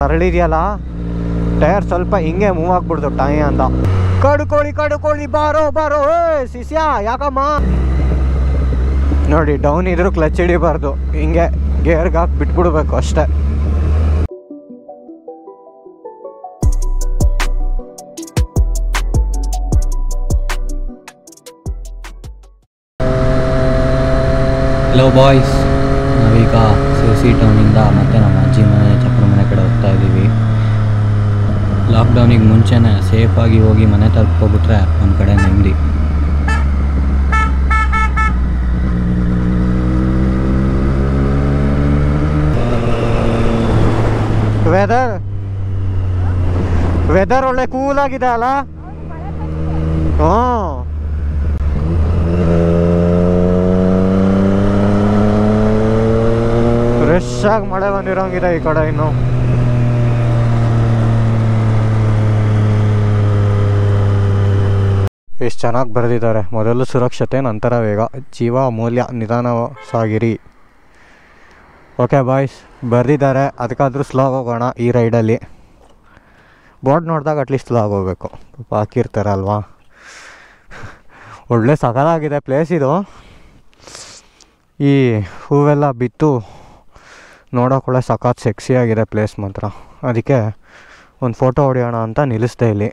ಅರಳಿದೆಯಲ್ಲ tyre ಸ್ವಲ್ಪ ಹಿಂಗೆ move ಆಗ್ಬಿಡ್ತು ಟಾಯಿ ಅಂತ ಕಡ್ಕೊಳ್ಳಿ ಕಡ್ಕೊಳ್ಳಿ ಬಾರೋ ಬಾರೋ ಏ ಶಿಷ್ಯ ಯಾಕಮ್ಮ ನೋಡಿ ಡೌನ್ ಇದ್ರೂ ಕ್ಲಚ್ ಹಿಡಿಬಾರ್ದು ಹಿಂಗೆ ಗೇರ್ಗೆ ಹಾಕಿ ಬಿಟ್ಬಿಡ್ಬೇಕು ಅಷ್ಟೇ ಹಲೋ ಬಾಯ್ಸ್ ನಾವೀಗ ಸಿರ್ಸಿ ಟೌನಿಂದ ಮತ್ತೆ ನಮ್ಮ ಅಜ್ಜಿ ಮನೆ ಚಕ್ರ ಮನೆ ಕಡೆ ಹೋಗ್ತಾ ಇದ್ದೀವಿ ಲಾಕ್ಡೌನಿಗೆ ಮುಂಚೆನೇ ಸೇಫಾಗಿ ಹೋಗಿ ಮನೆ ತಲುಪೋಗ್ಬಿಟ್ರೆ ಒಂದು ಕಡೆ ನೆಮ್ಮದಿ ವೆದರ್ ವೆದರ್ ಒಳ್ಳೆ ಕೂಲ್ ಆಗಿದೆ ಅಲ್ಲ ಹ್ಞೂ ಫ್ರೆಶ್ ಆಗಿ ಮಳೆ ಬಂದಿರೋಂಗಿದೆ ಈ ಕಡೆ ಇನ್ನು ಎಷ್ಟು ಚೆನ್ನಾಗಿ ಬರೆದಿದ್ದಾರೆ ಮೊದಲು ಸುರಕ್ಷತೆ ನಂತರ ವೇಗ ಜೀವ ಮೌಲ್ಯ ನಿಧಾನ ಸಾಗಿರಿ ಓಕೆ ಬಾಯ್ಸ್ ಬರೆದಿದ್ದಾರೆ ಅದಕ್ಕಾದ್ರೂ ಸ್ಲೋ ಹೋಗೋಣ ಈ ರೈಡಲ್ಲಿ ಬೋರ್ಡ್ ನೋಡಿದಾಗ ಅಟ್ಲೀಸ್ಟ್ ಸ್ಲೋ ಆಗೋಗ್ಬೇಕು ಪಾಪ ಹಾಕಿರ್ತಾರೆ ಅಲ್ವಾ ಒಳ್ಳೆ ಸಗಲಾಗಿದೆ ಪ್ಲೇಸ್ ಇದು ಈ ಹೂವೆಲ್ಲ ಬಿತ್ತು ನೋಡೋಕೊಳ್ಳೆ ಸಖತ್ ಸೆಕ್ಸಿ ಆಗಿದೆ ಪ್ಲೇಸ್ ಮಾತ್ರ ಅದಕ್ಕೆ ಒಂದು ಫೋಟೋ ಹೊಡೆಯೋಣ ಅಂತ ನಿಲ್ಲಿಸ್ದೆ ಇಲ್ಲಿ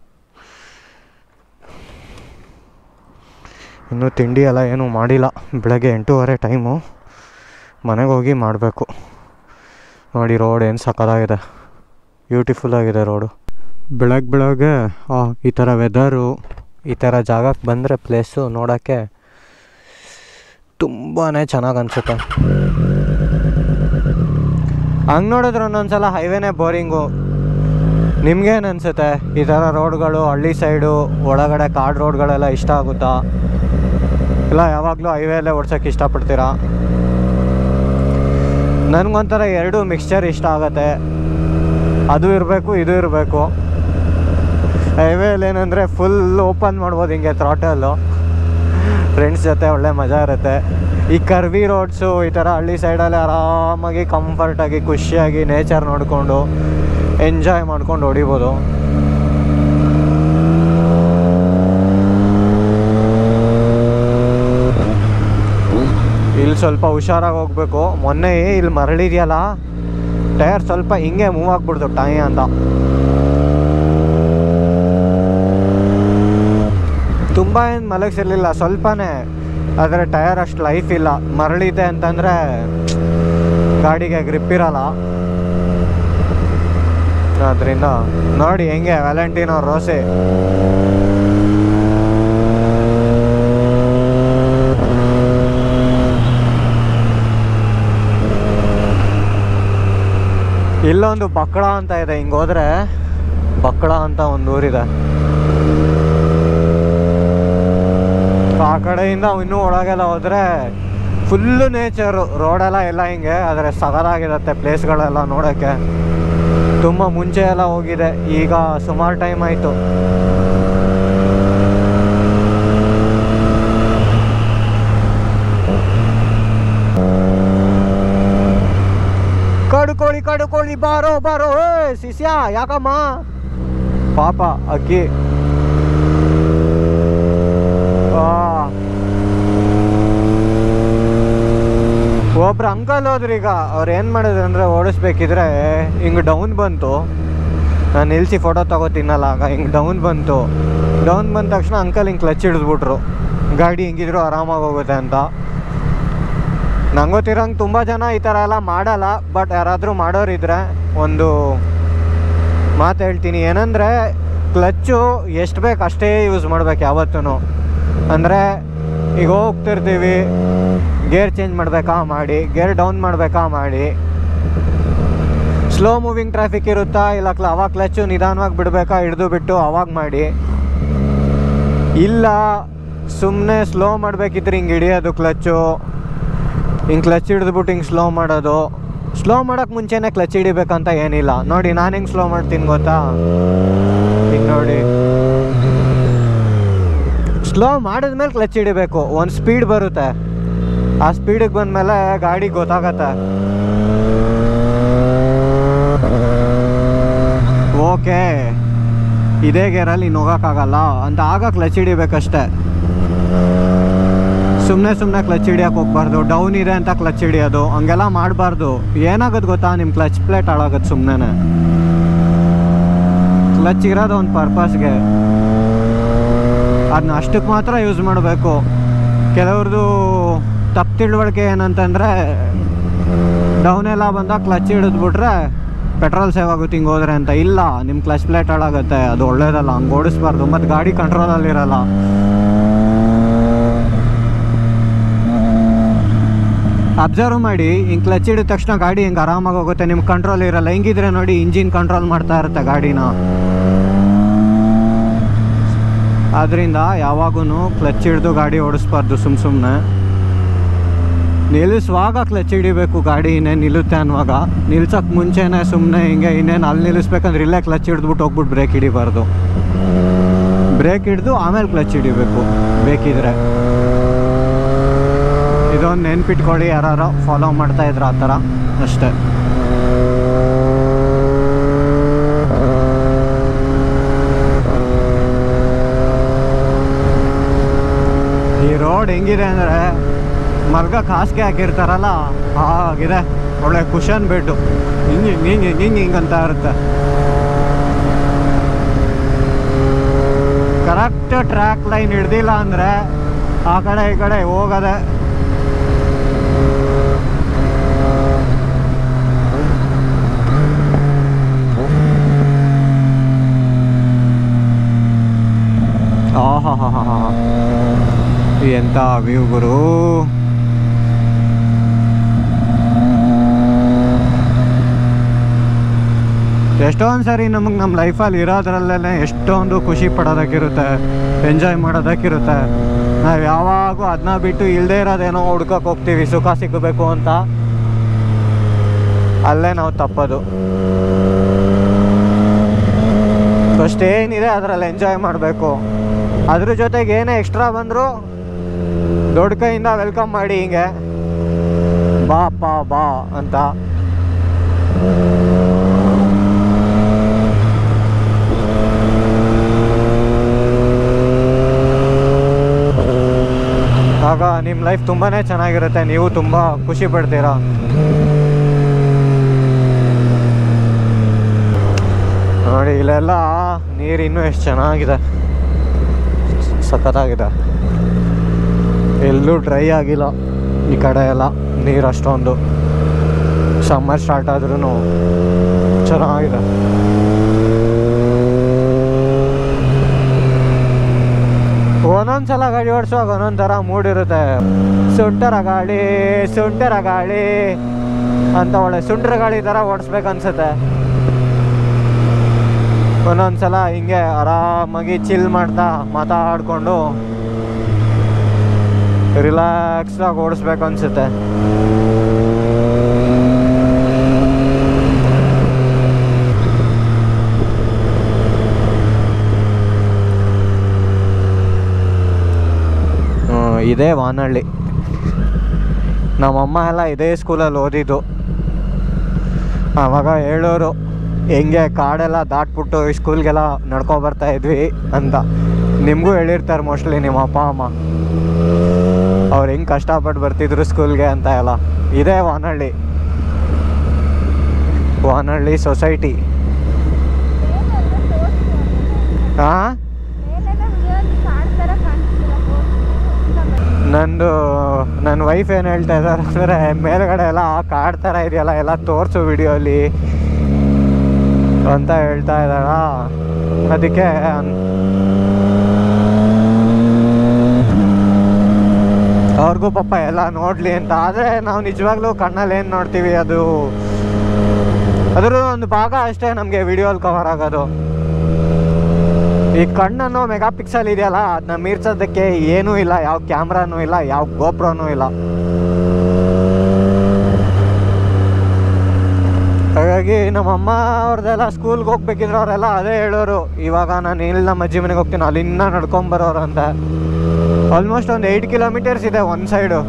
ಇನ್ನೂ ತಿಂಡಿ ಎಲ್ಲ ಏನೂ ಮಾಡಿಲ್ಲ ಬೆಳಗ್ಗೆ ಎಂಟೂವರೆ ಟೈಮು ಮನೆಗೆ ಹೋಗಿ ಮಾಡಬೇಕು ನೋಡಿ ರೋಡ್ ಏನು ಸಕ್ಕತ್ತಾಗಿದೆ ಬ್ಯೂಟಿಫುಲ್ ಆಗಿದೆ ರೋಡು ಬೆಳಗ್ಗೆ ಬೆಳಗ್ಗೆ ಆ, ಈ ಥರ ವೆದರು ಈ ಥರ ಜಾಗಕ್ಕೆ ಬಂದರೆ ಪ್ಲೇಸು ನೋಡೋಕ್ಕೆ ತುಂಬಾ ಚೆನ್ನಾಗಿ ಅನಿಸುತ್ತೆ ಹಂಗೆ ನೋಡಿದ್ರೆ ಒಂದೊಂದ್ಸಲ ಹೈವೇನೇ ಬೋರಿಂಗು ನಿಮ್ಗೇನು ಅನಿಸುತ್ತೆ ಈ ಥರ ರೋಡ್ಗಳು ಹಳ್ಳಿ ಸೈಡು ಒಳಗಡೆ ಕಾಡು ರೋಡ್ಗಳೆಲ್ಲ ಇಷ್ಟ ಆಗುತ್ತಾ ಇಲ್ಲ ಯಾವಾಗಲೂ ಹೈವೇಲೇ ಓಡ್ಸೋಕ್ಕೆ ಇಷ್ಟಪಡ್ತೀರಾ ನನಗೊಂಥರ ಎರಡು ಮಿಕ್ಸ್ಚರ್ ಇಷ್ಟ ಆಗುತ್ತೆ ಅದು ಇರಬೇಕು ಇದು ಇರಬೇಕು ಹೈವೇಲಿ ಏನಂದರೆ ಫುಲ್ ಓಪನ್ ಮಾಡ್ಬೋದು ಹಿಂಗೆ ಥ್ರಾಟಲ್ಲು ಫ್ರೆಂಡ್ಸ್ ಜೊತೆ ಒಳ್ಳೆ ಮಜಾ ಇರುತ್ತೆ ಈ ಕರ್ವಿ ರೋಡ್ಸು ಈ ಥರ ಹಳ್ಳಿ ಸೈಡಲ್ಲಿ ಆರಾಮಾಗಿ ಕಂಫರ್ಟಾಗಿ ಖುಷಿಯಾಗಿ ನೇಚರ್ ನೋಡಿಕೊಂಡು ಎಂಜಾಯ್ ಮಾಡ್ಕೊಂಡು ಹೊಡಿಬೋದು ಇಲ್ಲಿ ಸ್ವಲ್ಪ ಹುಷಾರಾಗಿ ಹೋಗ್ಬೇಕು ಮೊನ್ನೆ ಇಲ್ಲಿ ಮರಳಿದೆಯಲ್ಲ ಟೈರ್ ಸ್ವಲ್ಪ ಹಿಂಗೆ ಮೂವ್ ಆಗ್ಬಿಡ್ತು ಟಾಯಿ ಅಂತ ತುಂಬ ಏನು ಮಲಗಿಸಿರ್ಲಿಲ್ಲ ಸ್ವಲ್ಪನೇ ಆದರೆ ಟೈರ್ ಅಷ್ಟು ಲೈಫ್ ಇಲ್ಲ ಮರಳಿದೆ ಅಂತಂದರೆ ಗಾಡಿಗೆ ಗ್ರಿಪ್ ಇರಲ್ಲ ಅದರಿಂದ ನೋಡಿ ಹೆಂಗೆ ವ್ಯಾಲೆಂಟಿನೋ ರೋಸೆ ಇಲ್ಲೊಂದು ಬಕ್ಕಳ ಅಂತ ಇದೆ ಹಿಂಗೆ ಹೋದ್ರೆ ಬಕ್ಕಳ ಅಂತ ಒಂದು ಊರಿದೆ ಆ ಕಡೆಯಿಂದ ಇನ್ನೂ ಒಳಗೆಲ್ಲ ಹೋದ್ರೆ ಫುಲ್ಲು ನೇಚರು ರೋಡೆಲ್ಲ ಎಲ್ಲ ಹಿಂಗೆ ಆದರೆ ಸಗದಾಗಿರುತ್ತೆ ಪ್ಲೇಸ್ಗಳೆಲ್ಲ ನೋಡೋಕ್ಕೆ ತುಂಬ ಮುಂಚೆ ಎಲ್ಲ ಹೋಗಿದೆ ಈಗ ಸುಮಾರು ಟೈಮ್ ಆಯಿತು ಕಡ್ಕೊಳ್ಳಿ ಕಡ್ಕೊಳ್ಳಿ ಬಾರೋ ಬಾರೋ ಏ ಶಿಷ್ಯ ಯಾಕಮ್ಮ ಪಾಪ ಅಕ್ಕಿ ಆ. ಒಬ್ರು ಅಂಕಲ್ ಹೋದ್ರು ಈಗ ಅವ್ರು ಏನು ಮಾಡಿದ್ರು ಅಂದರೆ ಓಡಿಸ್ಬೇಕಿದ್ರೆ ಹಿಂಗೆ ಡೌನ್ ಬಂತು ನಾನು ನಿಲ್ಲಿಸಿ ಫೋಟೋ ತಗೋತೀನಲ್ಲ ಆಗ ಹಿಂಗೆ ಡೌನ್ ಬಂತು ಡೌನ್ ಬಂದ ತಕ್ಷಣ ಅಂಕಲ್ ಹಿಂಗೆ ಕ್ಲಚ್ ಹಿಡಿದ್ಬಿಟ್ರು ಗಾಡಿ ಹಿಂಗಿದ್ರು ಆರಾಮಾಗಿ ಹೋಗುತ್ತೆ ಅಂತ ನಂಗೆ ಗೊತ್ತಿರೋಂಗೆ ತುಂಬ ಜನ ಈ ಥರ ಎಲ್ಲ ಮಾಡಲ್ಲ ಬಟ್ ಯಾರಾದರೂ ಮಾಡೋರಿದ್ರೆ ಒಂದು ಮಾತು ಹೇಳ್ತೀನಿ ಏನಂದರೆ ಕ್ಲಚ್ಚು ಎಷ್ಟು ಬೇಕು ಅಷ್ಟೇ ಯೂಸ್ ಮಾಡ್ಬೇಕು ಯಾವತ್ತೂ ಅಂದರೆ ಈಗ ಹೋಗ್ತಿರ್ತೀವಿ ಗೇರ್ ಚೇಂಜ್ ಮಾಡಬೇಕಾ ಮಾಡಿ ಗೇರ್ ಡೌನ್ ಮಾಡಬೇಕಾ ಮಾಡಿ ಸ್ಲೋ ಮೂವಿಂಗ್ ಟ್ರಾಫಿಕ್ ಇರುತ್ತಾ ಇಲ್ಲ ಕ್ಲ ಅವಾಗ ಕ್ಲಚ್ಚು ನಿಧಾನವಾಗಿ ಬಿಡಬೇಕಾ ಹಿಡಿದು ಬಿಟ್ಟು ಅವಾಗ ಮಾಡಿ ಇಲ್ಲ ಸುಮ್ಮನೆ ಸ್ಲೋ ಮಾಡಬೇಕಿದ್ರೆ ಹಿಂಗೆ ಹಿಡಿಯೋದು ಕ್ಲಚ್ಚು ಹಿಂಗೆ ಕ್ಲಚ್ ಹಿಡಿದ್ಬಿಟ್ಟು ಹಿಂಗೆ ಸ್ಲೋ ಮಾಡೋದು ಸ್ಲೋ ಮಾಡೋಕ್ಕೆ ಮುಂಚೆನೇ ಕ್ಲಚ್ ಹಿಡಿಬೇಕಂತ ಏನಿಲ್ಲ ನೋಡಿ ನಾನು ಹಿಂಗೆ ಸ್ಲೋ ಮಾಡ್ತೀನಿ ಗೊತ್ತಾ ಹಿಂಗೆ ನೋಡಿ ಸ್ಲೋ ಮಾಡಿದ್ಮೇಲೆ ಕ್ಲಚ್ ಹಿಡಿಬೇಕು ಒಂದು ಸ್ಪೀಡ್ ಬರುತ್ತೆ ಆ ಸ್ಪೀಡಿಗೆ ಬಂದಮೇಲೆ ಗಾಡಿ ಗೊತ್ತಾಗತ್ತೆ ಓಕೆ ಇದೇ ಗೇರಲ್ಲಿ ಇನ್ನು ಹೋಗೋಕ್ಕಾಗಲ್ಲ ಅಂತ ಆಗ ಕ್ಲಚ್ ಹಿಡಿಬೇಕಷ್ಟೆ ಸುಮ್ಮನೆ ಸುಮ್ಮನೆ ಕ್ಲಚ್ ಹಿಡಿಯೋಕೆ ಹೋಗ್ಬಾರ್ದು ಡೌನ್ ಇದೆ ಅಂತ ಕ್ಲಚ್ ಹಿಡಿಯೋದು ಹಂಗೆಲ್ಲ ಮಾಡಬಾರ್ದು ಏನಾಗೋದು ಗೊತ್ತಾ ನಿಮ್ಮ ಕ್ಲಚ್ ಪ್ಲೇಟ್ ಹಾಳಾಗೋದು ಸುಮ್ಮನೆ ಕ್ಲಚ್ ಇರೋದು ಒಂದು ಪರ್ಪಸ್ಗೆ ಅದನ್ನ ಅಷ್ಟಕ್ಕೆ ಮಾತ್ರ ಯೂಸ್ ಮಾಡಬೇಕು ಕೆಲವ್ರದ್ದು ತಪ್ಪು ತಿಳುವಳಿಕೆ ಏನಂತಂದರೆ ಡೌನ್ ಎಲ್ಲ ಬಂದಾಗ ಕ್ಲಚ್ ಹಿಡಿದ್ಬಿಟ್ರೆ ಪೆಟ್ರೋಲ್ ಸೇವ್ ಆಗುತ್ತೆ ಹಿಂಗೆ ಹೋದ್ರೆ ಅಂತ ಇಲ್ಲ ನಿಮ್ಮ ಕ್ಲಚ್ ಪ್ಲೇಟ್ ಹಾಳಾಗುತ್ತೆ ಅದು ಒಳ್ಳೇದಲ್ಲ ಹಂಗೆ ಓಡಿಸ್ಬಾರ್ದು ಮತ್ತು ಗಾಡಿ ಕಂಟ್ರೋಲಲ್ಲಿರಲ್ಲ ಅಬ್ಸರ್ವ್ ಮಾಡಿ ಹಿಂಗೆ ಕ್ಲಚ್ ಹಿಡಿದ ತಕ್ಷಣ ಗಾಡಿ ಹಿಂಗೆ ಆರಾಮಾಗಿ ಹೋಗುತ್ತೆ ನಿಮ್ಗೆ ಕಂಟ್ರೋಲ್ ಇರಲ್ಲ ಹೆಂಗಿದ್ರೆ ನೋಡಿ ಇಂಜಿನ್ ಕಂಟ್ರೋಲ್ ಮಾಡ್ತಾ ಇರುತ್ತೆ ಗಾಡಿನ ಆದ್ದರಿಂದ ಯಾವಾಗೂ ಕ್ಲಚ್ ಹಿಡಿದು ಗಾಡಿ ಓಡಿಸ್ಬಾರ್ದು ಸುಮ್ಮ ಸುಮ್ಮನೆ ನಿಲ್ಲಿಸುವಾಗ ಕ್ಲಚ್ ಹಿಡಿಬೇಕು ಗಾಡಿ ಇನ್ನೇನು ನಿಲ್ಲುತ್ತೆ ಅನ್ನುವಾಗ ನಿಲ್ಸೋಕೆ ಮುಂಚೆನೇ ಸುಮ್ಮನೆ ಹಿಂಗೆ ಇನ್ನೇನು ಅಲ್ಲಿ ನಿಲ್ಲಿಸ್ಬೇಕಂದ್ರೆ ಇಲ್ಲೇ ಕ್ಲಚ್ ಹಿಡಿದ್ಬಿಟ್ಟು ಹೋಗ್ಬಿಟ್ಟು ಬ್ರೇಕ್ ಹಿಡಿಬಾರ್ದು ಬ್ರೇಕ್ ಹಿಡಿದು ಆಮೇಲೆ ಕ್ಲಚ್ ಹಿಡಿಬೇಕು ಬೇಕಿದ್ರೆ ಇದೊಂದು ನೆನ್ಪಿಟ್ಕೊಳ್ಳಿ ಯಾರು ಫಾಲೋ ಮಾಡ್ತಾ ಇದ್ರು ಆ ಥರ ಅಷ್ಟೇ ಈ ರೋಡ್ ಹೆಂಗಿದೆ ಅಂದರೆ ಮಲ್ಗಕ್ಕೆ ಹಾಸಿಗೆ ಹಾಕಿರ್ತಾರಲ್ಲ ಹಾಗಿದೆ ಒಳ್ಳೆ ಕುಷನ್ ಬೆಡ್ಡು ಹಿಂಗೆ ಹಿಂಗೆ ಹಿಂಗೆ ಹಿಂಗೆ ಹಿಂಗೆ ಅಂತ ಇರುತ್ತೆ ಕರೆಕ್ಟ್ ಟ್ರ್ಯಾಕ್ ಲೈನ್ ಹಿಡ್ದಿಲ್ಲ ಅಂದರೆ ಆ ಕಡೆ ಈ ಕಡೆ ಹೋಗದೆ ಆಹಾ ಹಾ ಹಾ ಹಾ ಎಂಥ ವ್ಯೂ ಗುರು ಎಷ್ಟೊಂದು ಸರಿ ನಮಗೆ ನಮ್ಮ ಲೈಫಲ್ಲಿ ಇರೋದ್ರಲ್ಲೇ ಎಷ್ಟೊಂದು ಖುಷಿ ಪಡೋದಕ್ಕಿರುತ್ತೆ ಎಂಜಾಯ್ ಮಾಡೋದಕ್ಕಿರುತ್ತೆ ನಾವು ಯಾವಾಗೂ ಅದನ್ನ ಬಿಟ್ಟು ಇಲ್ಲದೇ ಇರೋದೇನೋ ಹುಡ್ಕಕ್ಕೆ ಹೋಗ್ತೀವಿ ಸುಖ ಸಿಗಬೇಕು ಅಂತ ಅಲ್ಲೇ ನಾವು ತಪ್ಪೋದು ಫಸ್ಟ್ ಏನಿದೆ ಅದರಲ್ಲಿ ಎಂಜಾಯ್ ಮಾಡಬೇಕು ಅದ್ರ ಜೊತೆಗೆ ಏನೇ ಎಕ್ಸ್ಟ್ರಾ ಬಂದರೂ ದೊಡ್ಡ ಕೈಯಿಂದ ವೆಲ್ಕಮ್ ಮಾಡಿ ಹಿಂಗೆ ಬಾ ಪಾ ಬಾ ಅಂತ ಆಗ ನಿಮ್ಮ ಲೈಫ್ ತುಂಬಾ ಚೆನ್ನಾಗಿರುತ್ತೆ ನೀವು ತುಂಬ ಖುಷಿ ಪಡ್ತೀರಾ ನೋಡಿ ಇಲ್ಲೆಲ್ಲ ನೀರು ಇನ್ನೂ ಎಷ್ಟು ಚೆನ್ನಾಗಿದೆ ಸಖತ್ತಾಗಿದೆ ಎಲ್ಲೂ ಡ್ರೈ ಆಗಿಲ್ಲ ಈ ಕಡೆ ಎಲ್ಲ ನೀರು ಅಷ್ಟೊಂದು ಸಮ್ಮರ್ ಸ್ಟಾರ್ಟ್ ಆದ್ರೂ ಚೆನ್ನಾಗಿದೆ ಒಂದೊಂದು ಸಲ ಗಾಡಿ ಓಡಿಸುವಾಗ ಒಂದೊಂದು ಥರ ಮೂಡ್ ಇರುತ್ತೆ ಸುಂಟರ ಗಾಳಿ ಸುಂಟರ ಗಾಳಿ ಅಂತ ಒಳ್ಳೆ ಸುಂಟರ ಗಾಳಿ ಥರ ಓಡಿಸ್ಬೇಕು ಅನ್ಸುತ್ತೆ ಒಂದೊಂದು ಸಲ ಹಿಂಗೆ ಆರಾಮಾಗಿ ಚಿಲ್ ಮಾಡ್ತಾ ಮಾತಾಡಿಕೊಂಡು ರಿಲ್ಯಾಕ್ಸ್ ಆಗಿ ಓಡಿಸ್ಬೇಕು ಅನ್ಸುತ್ತೆ ಹ್ಮ್, ಇದೇ ವಾನಹಳ್ಳಿ ನಮ್ಮಮ್ಮ ಎಲ್ಲ ಇದೇ ಸ್ಕೂಲಲ್ಲಿ ಓದಿದ್ದು ಆವಾಗ ಹೇಳೋರು ಹೆಂಗೆ ಕಾಡೆಲ್ಲ ದಾಟ್ಬಿಟ್ಟು ಈ ಸ್ಕೂಲ್ಗೆಲ್ಲ ನಡ್ಕೊ ಬರ್ತಾ ಇದ್ವಿ ಅಂತ ನಿಮಗೂ ಹೇಳಿರ್ತಾರೆ ಮೋಸ್ಟ್ಲಿ ನಿಮ್ಮ ಅಪ್ಪ ಅಮ್ಮ ಅವ್ರು ಹೆಂಗೆ ಕಷ್ಟಪಟ್ಟು ಬರ್ತಿದ್ರು ಸ್ಕೂಲ್ಗೆ ಅಂತ ಎಲ್ಲ ಇದೇ ವಾನಹಳ್ಳಿ ವಾನಹಳ್ಳಿ ಸೊಸೈಟಿ ಹಾಂ ನಂದು ನನ್ನ ವೈಫ್ ಏನು ಹೇಳ್ತಾ ಇದ್ದಾರೆ ಅಂದರೆ ಮೇಲ್ಗಡೆ ಎಲ್ಲ ಕಾಡ್ ಥರ ಇದೆಯಲ್ಲ ಎಲ್ಲ ತೋರಿಸು ವಿಡಿಯೋಲಿ ಅಂತ ಹೇಳ್ತಾ ಇದ್ದಾಳ ಅದಕ್ಕೆ ಅವ್ರಿಗೂ ಪಾಪ ಎಲ್ಲ ನೋಡಲಿ ಅಂತ ಆದರೆ ನಾವು ನಿಜವಾಗ್ಲೂ ಕಣ್ಣಲ್ಲಿ ಏನು ನೋಡ್ತೀವಿ ಅದು ಅದರ ಒಂದು ಭಾಗ ಅಷ್ಟೇ ನಮಗೆ ವಿಡಿಯೋಲಿ ಕವರ್ ಆಗೋದು ಈ ಕಣ್ಣನ್ನು ಮೆಗಾ ಪಿಕ್ಸಲ್ ಇದೆಯಲ್ಲ ಅದನ್ನ ಮೀರ್ಸೋದಕ್ಕೆ ಏನೂ ಇಲ್ಲ ಯಾವ ಕ್ಯಾಮ್ರಾನೂ ಇಲ್ಲ ಯಾವ ಗೋಪ್ರನೂ ಇಲ್ಲ ಹಾಗಾಗಿ ನಮ್ಮಮ್ಮ ಅವ್ರದ್ದೆಲ್ಲ ಸ್ಕೂಲ್ಗೆ ಹೋಗ್ಬೇಕಿದ್ರೆ ಅವರೆಲ್ಲ ಅದೇ ಹೇಳೋರು ಇವಾಗ ನಾನು ಇಲ್ಲಿ ನಮ್ಮ ಅಜ್ಜಿ ಮನೆಗೆ ಹೋಗ್ತೀನಿ ಅಲ್ಲಿಂದ ನಡ್ಕೊಂಬರೋರು ಅಂತ ಆಲ್ಮೋಸ್ಟ್ ಒಂದು ಏಯ್ಟ್ ಕಿಲೋಮೀಟರ್ಸ್ ಇದೆ ಒಂದು ಸೈಡು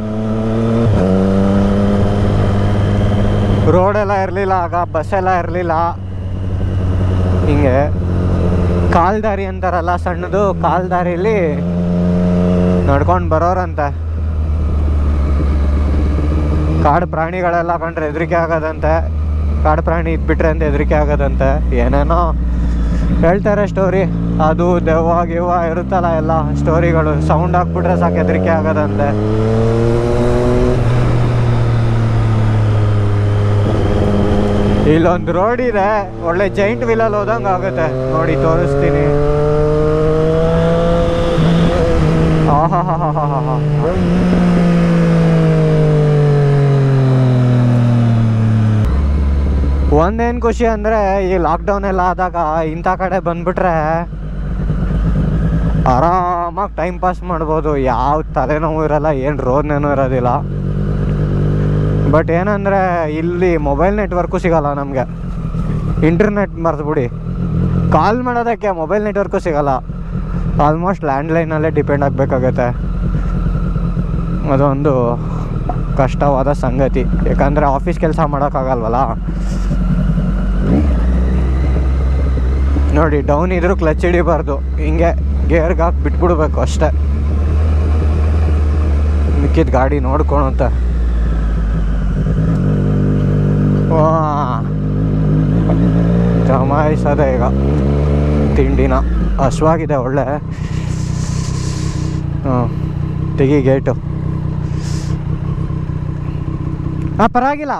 ರೋಡೆಲ್ಲ ಇರಲಿಲ್ಲ ಆಗ ಬಸ್ ಎಲ್ಲ ಇರಲಿಲ್ಲ ಹಿಂಗೆ ಕಾಲ್ದಾರಿ ಅಂತಾರಲ್ಲ ಸಣ್ಣದು ಕಾಲ್ದಾರಿಲಿ ನಡ್ಕೊಂಡು ಬರೋರಂತೆ ಕಾಡು ಪ್ರಾಣಿಗಳೆಲ್ಲ ಕಂಡ್ರೆ ಹೆದರಿಕೆ ಆಗೋದಂತೆ ಕಾಡು ಪ್ರಾಣಿ ಇದ್ಬಿಟ್ರೆ ಅಂತ ಹೆದರಿಕೆ ಆಗೋದಂತೆ ಏನೇನೋ ಹೇಳ್ತಾರೆ ಸ್ಟೋರಿ ಅದು ದೆವ್ವ ಗಿವ್ವ ಇರುತ್ತಲ್ಲ ಎಲ್ಲ ಸ್ಟೋರಿಗಳು ಸೌಂಡ್ ಹಾಕ್ಬಿಟ್ರೆ ಸಾಕು ಹೆದರಿಕೆ ಆಗೋದಂತೆ ಇಲ್ಲೊಂದು ರೋಡ್ ಇದೆ ಒಳ್ಳೆ ಜೈಂಟ್ ವೀಲಲ್ಲಿ ಹೋದಂಗೆ ಆಗುತ್ತೆ ನೋಡಿ ತೋರಿಸ್ತೀನಿ ಆಹಾಹಾಹಾಹಾಹಾ. ಒಂದೇನು ಖುಷಿ ಅಂದರೆ ಈ ಲಾಕ್ಡೌನ್ ಎಲ್ಲ ಆದಾಗ ಇಂಥ ಕಡೆ ಬಂದ್ಬಿಟ್ರೆ ಆರಾಮಾಗಿ ಟೈಮ್ ಪಾಸ್ ಮಾಡ್ಬೋದು ಯಾವ ತಲೆನೋವು ಇರಲ್ಲ ಏನು ರೋದನೇನೂ ಇರೋದಿಲ್ಲ ಬಟ್ ಏನಂದರೆ ಇಲ್ಲಿ ಮೊಬೈಲ್ ನೆಟ್ವರ್ಕು ಸಿಗಲ್ಲ ನಮಗೆ ಇಂಟರ್ನೆಟ್ ಮರೆತುಬಿಡಿ ಕಾಲ್ ಮಾಡೋದಕ್ಕೆ ಮೊಬೈಲ್ ನೆಟ್ವರ್ಕು ಸಿಗಲ್ಲ ಆಲ್ಮೋಸ್ಟ್ ಲ್ಯಾಂಡ್ಲೈನಲ್ಲೇ ಡಿಪೆಂಡ್ ಆಗಬೇಕಾಗತ್ತೆ ಅದೊಂದು ಕಷ್ಟವಾದ ಸಂಗತಿ ಯಾಕಂದರೆ ಆಫೀಸ್ ಕೆಲಸ ಮಾಡೋಕ್ಕಾಗಲ್ವಲ್ಲ ನೋಡಿ ಡೌನ್ ಇದ್ರೂ ಕ್ಲಚ್ ಹಿಡಿಬಾರ್ದು ಹಿಂಗೆ ಗೇರ್ಗೆ ಹಾಕಿ ಬಿಟ್ಬಿಡ್ಬೇಕು ಅಷ್ಟೇ ಮಿಕ್ಕಿದ ಗಾಡಿ ನೋಡ್ಕೊಳುತ್ತೆ ವಾ ಜಮಾಯಿಸದೆ ಈಗ ತಿಂಡಿನ ಹಶ್ವಾಗಿದೆ ಒಳ್ಳೆ ಹ್ಞೂ ತೆಗಿ ಗೇಟು ಹಾಂ ಪರವಾಗಿಲ್ಲ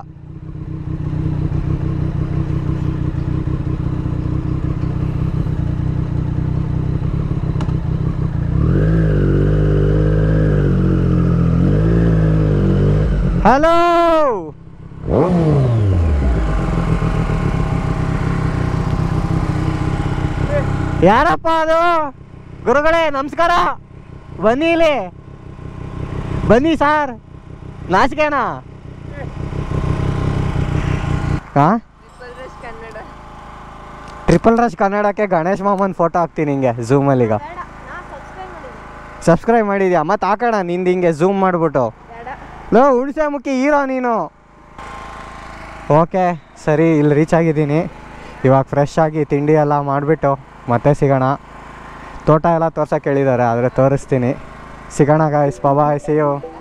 ಹಲೋ ಯಾರಪ್ಪ ಅದು ಗುರುಗಳೇ ನಮಸ್ಕಾರ ಬನ್ನಿ ಇಲ್ಲಿ ಬನ್ನಿ ಸಾರ್ ನಾಚಿಕೆನಾ ಹಾ ಕನ್ನಡ ಟ್ರಿಪಲ್ ರಶ್ ಕನ್ನಡಕ್ಕೆ ಗಣೇಶ್ ಮಾಮನ್ ಫೋಟೋ ಹಾಕ್ತೀನಿ ಹಿಂಗೆ ಝೂಮಲ್ಲಿ ಈಗ ಬೇಡ ನಾ ಸಬ್ಸ್ಕ್ರೈಬ್ ಮಾಡಿದ್ದೀನಿ ಸಬ್ಸ್ಕ್ರೈಬ್ ಮಾಡಿದ್ಯಾ ಮತ್ತೆ ಹಾಕೋಣ ನಿಂದು ಹಿಂಗೆ ಝೂಮ್ ಮಾಡಿಬಿಟ್ಟು ಬೇಡ ಲೋ ಹುಣಸೆ ಮುಖಿ ಹೀರೋ ನೀನು ಓಕೆ ಸರಿ ಇಲ್ಲಿ ರೀಚ್ ಆಗಿದ್ದೀನಿ ಇವಾಗ ಫ್ರೆಶ್ ಆಗಿ ತಿಂಡಿ ಎಲ್ಲ ಮಾಡಿಬಿಟ್ಟು ಮತ್ತೆ ಸಿಗೋಣ ತೋಟ ಎಲ್ಲ ತೋರ್ಸೋಕೆ ಹೇಳಿದ್ದಾರೆ ಆದರೆ ತೋರಿಸ್ತೀನಿ ಸಿಗೋಣ ಗಾಯ್ಸ್ ಬಾಯ್ ಸಿ ಯು